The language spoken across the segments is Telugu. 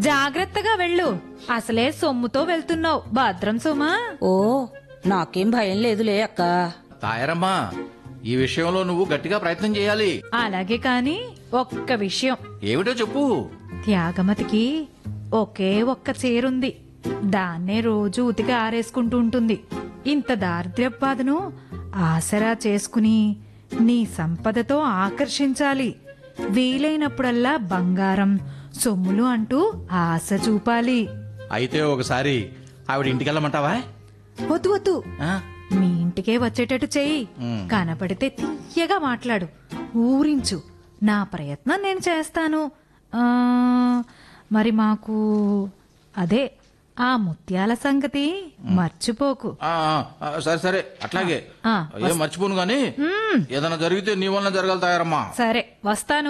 జాగ్రత్తగా వెళ్ళు అసలే సొమ్ముతో వెళ్తున్నావు భద్రం సుమా ఓ నాకేం భయం లేదులే అక్క తాయారమ్మా ఈ విషయంలో నువ్వు గట్టిగా ప్రయత్నం చేయాలి అలాగే కాని ఒక్క విషయం ఏమిటో చెప్పు త్యాగమతికి ఒకే ఒక్క చీరుంది దాన్నే రోజు ఉతికి ఆరేసుకుంటూ ఉంటుంది ఇంత దారిద్ర్య బాధను ఆసరా చేసుకుని నీ సంపదతో ఆకర్షించాలి వీలైనప్పుడల్లా బంగారం సొమ్ములు అంటూ ఆశ చూపాలి అయితే ఒకసారి ఆవిడ ఇంటికి వెళ్ళమంటావా వద్దు వద్దు ఆ? మీ ఇంటికే వచ్చేటట్టు చెయ్యి మ్. కనపడితే తీయగా మాట్లాడు ఊరించు నా ప్రయత్నం నేను చేస్తాను ఆ, మరి మాకు అదే ఆ ముత్యాల సంగతి మర్చిపోకు ఆ, ఆ, సరే సరే అట్లాగే ఆ, ఏం మర్చిపోను గాని ఏదైనా జరిగితే నీ వలన జరగాలి తాయారమ్మా సరే వస్తాను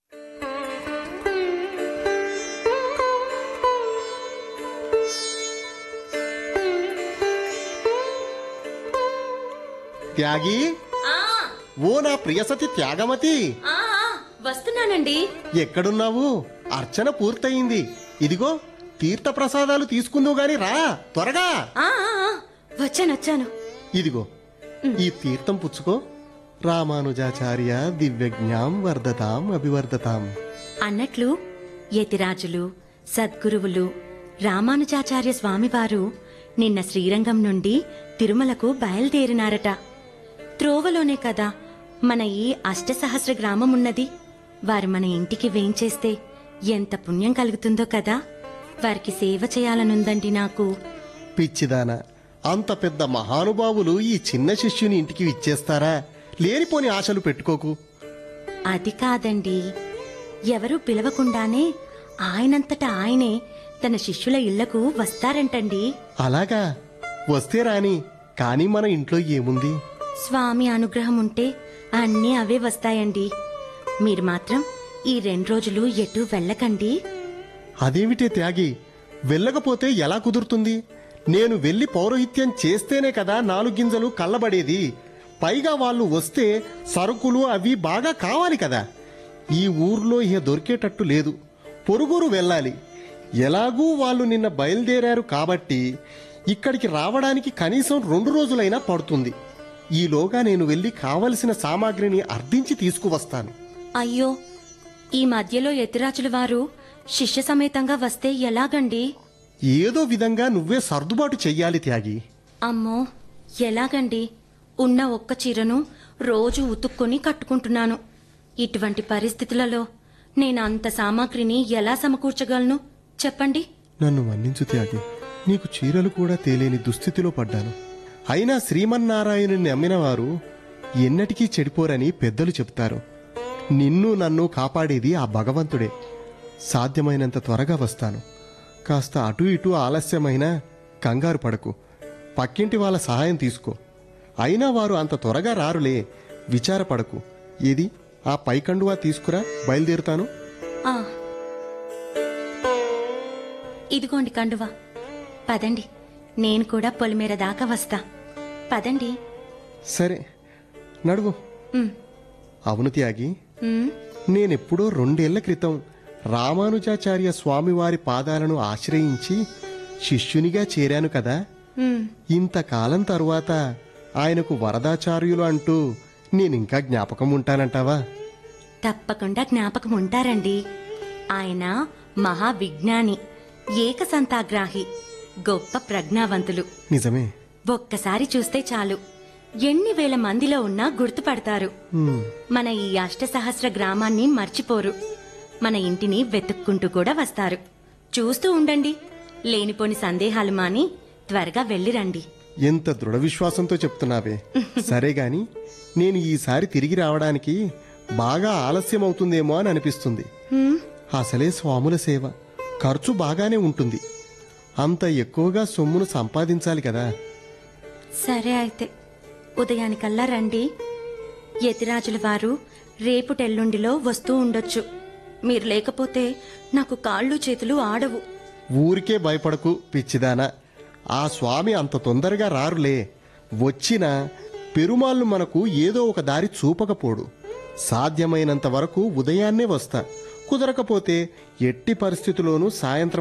త్యాగి ఓ నా ప్రియసతి త్యాగమతి ఆ, ఆ, వస్తున్నానండి ఎక్కడున్నావు అర్చన పూర్తయింది ఇదిగో తీర్థ ప్రసాదాలు తీసుకుందువు గాని రా త్వరగా ఆ, ఆ, ఆ, వచ్చాను వచ్చాను ఇదిగో ఈ తీర్థం పుచ్చుకో రామానుజాచార్య దివ్యజ్ఞాం వర్ధతాం అభివర్ధతాం అన్నట్లు యతిరాజులు సద్గురువులు రామానుజాచార్య స్వామివారు నిన్న శ్రీరంగం నుండి తిరుమలకు బయలుదేరినారట త్రోవలోనే కదా మన ఈ అష్టసహస్ర గ్రామం ఉన్నది వారు మన ఇంటికి వేంచేస్తే ఎంత పుణ్యం కలుగుతుందో కదా వారికి సేవ చేయాలనుందండి నాకు పిచ్చిదాన అంత పెద్ద మహానుభావులు ఈ చిన్న శిష్యుని ఇంటికి ఇచ్చేస్తారా లేనిపోని ఆశలు పెట్టుకోకు అది కాదండి ఎవరూ పిలవకుండానే ఆయనంతటా ఆయనే తన శిష్యుల ఇళ్లకు వస్తారంటండి అలాగా వస్తే రాని కానీ మన ఇంట్లో ఏముంది స్వామి అనుగ్రహం ఉంటే అన్నీ అవే వస్తాయండి మీరు మాత్రం ఈ రెండు రోజులు ఎటు వెళ్ళకండి అదేమిటే త్యాగి వెళ్ళకపోతే ఎలా కుదురుతుంది నేను వెళ్లి పౌరోహిత్యం చేస్తేనే కదా నాలుగు గింజలు కళ్ళబడేది పైగా వాళ్ళు వస్తే సరుకులు అవి బాగా కావాలి కదా ఈ ఊర్లో ఇహ దొరికేటట్టు లేదు పొరుగురు వెళ్ళాలి ఎలాగూ వాళ్ళు నిన్న బయలుదేరారు కాబట్టి ఇక్కడికి రావడానికి కనీసం రెండు రోజులైనా పడుతుంది ఈలోగా నేను వెళ్లి కావలసిన సామాగ్రిని అర్థించి తీసుకువస్తాను అయ్యో ఈ మధ్యలో యతిరాజుల వారు శిష్య సమేతంగా వస్తే ఎలాగండి ఏదో విధంగా నువ్వే సర్దుబాటు చెయ్యాలి త్యాగి అమ్మో ఎలాగండి ఉన్న ఒక్క చీరను రోజు ఉతుక్కొని కట్టుకుంటున్నాను ఇటువంటి పరిస్థితులలో నేను అంత సామాగ్రిని ఎలా సమకూర్చగలను చెప్పండి నన్ను మన్నించు త్యాగి నీకు చీరలు కూడా తేలేని దుస్థితిలో పడ్డాను అయినా శ్రీమన్నారాయణుని నమ్మిన వారు ఎన్నటికీ చెడిపోరని పెద్దలు చెప్తారు నిన్ను నన్ను కాపాడేది ఆ భగవంతుడే సాధ్యమైనంత త్వరగా వస్తాను కాస్త అటు ఇటు ఆలస్యమైనా కంగారు పడకు పక్కింటి వాళ్ళ సహాయం తీసుకో అయినా వారు అంత త్వరగా రారులే విచారపడకు ఏది ఆ పైకండువా తీసుకురా బయలుదేరుతాను ఆ ఇదిగోండి కండువా పదండి నేను కూడా పొలిమేర దాకా వస్తా పదండి సరే నడువు ఉమ్, అవును త్యాగి ఉమ్, నేనెప్పుడో రెండేళ్ల క్రితం రామానుజాచార్య స్వామివారి పాదాలను ఆశ్రయించి శిష్యునిగా చేరాను కదా ఉమ్. ఇంతకాలం తరువాత ఆయనకు వరదాచార్యులు అంటూ నేనింకా జ్ఞాపకం ఉంటానంటావా తప్పకుండా జ్ఞాపకం ఉంటారండి ఆయన మహావిజ్ఞాని ఏకసంతాగ్రాహి గొప్ప ప్రజ్ఞావంతులు నిజమే ఒక్కసారి చూస్తే చాలు ఎన్ని వేల మందిలో ఉన్నా గుర్తుపడతారు హ్మ్, మన ఈ అష్టసహస్ర గ్రామాన్ని మర్చిపోరు మన ఇంటిని వెతుక్కుంటూ కూడా వస్తారు చూస్తూ ఉండండి లేనిపోని సందేహాలు మాని త్వరగా వెళ్ళిరండి ఎంత దృఢ విశ్వాసంతో చెప్తున్నావే సరే గాని నేను ఈసారి తిరిగి రావడానికి బాగా ఆలస్యం అవుతుందేమో అని అనిపిస్తుంది హ్మ్, అసలే స్వాముల సేవ ఖర్చు బాగానే ఉంటుంది అంత ఎక్కువగా సొమ్మును సంపాదించాలి కదా సరే అయితే ఉదయానికల్లా రండి యతిరాజుల వారు రేపుటెల్లుండిలో వస్తూ ఉండొచ్చు మీరు లేకపోతే నాకు కాళ్ళు చేతులు ఆడవు ఊరికే భయపడకు పిచ్చిదానా ఆ స్వామి అంత తొందరగా రారులే వచ్చినా పెరుమాళ్ళు మనకు ఏదో ఒక దారి చూపకపోడు సాధ్యమైనంత వరకు ఉదయాన్నే వస్తా కుదరకపోతే ఎట్టి పరిస్థితుల్లోనూ సాయంత్రం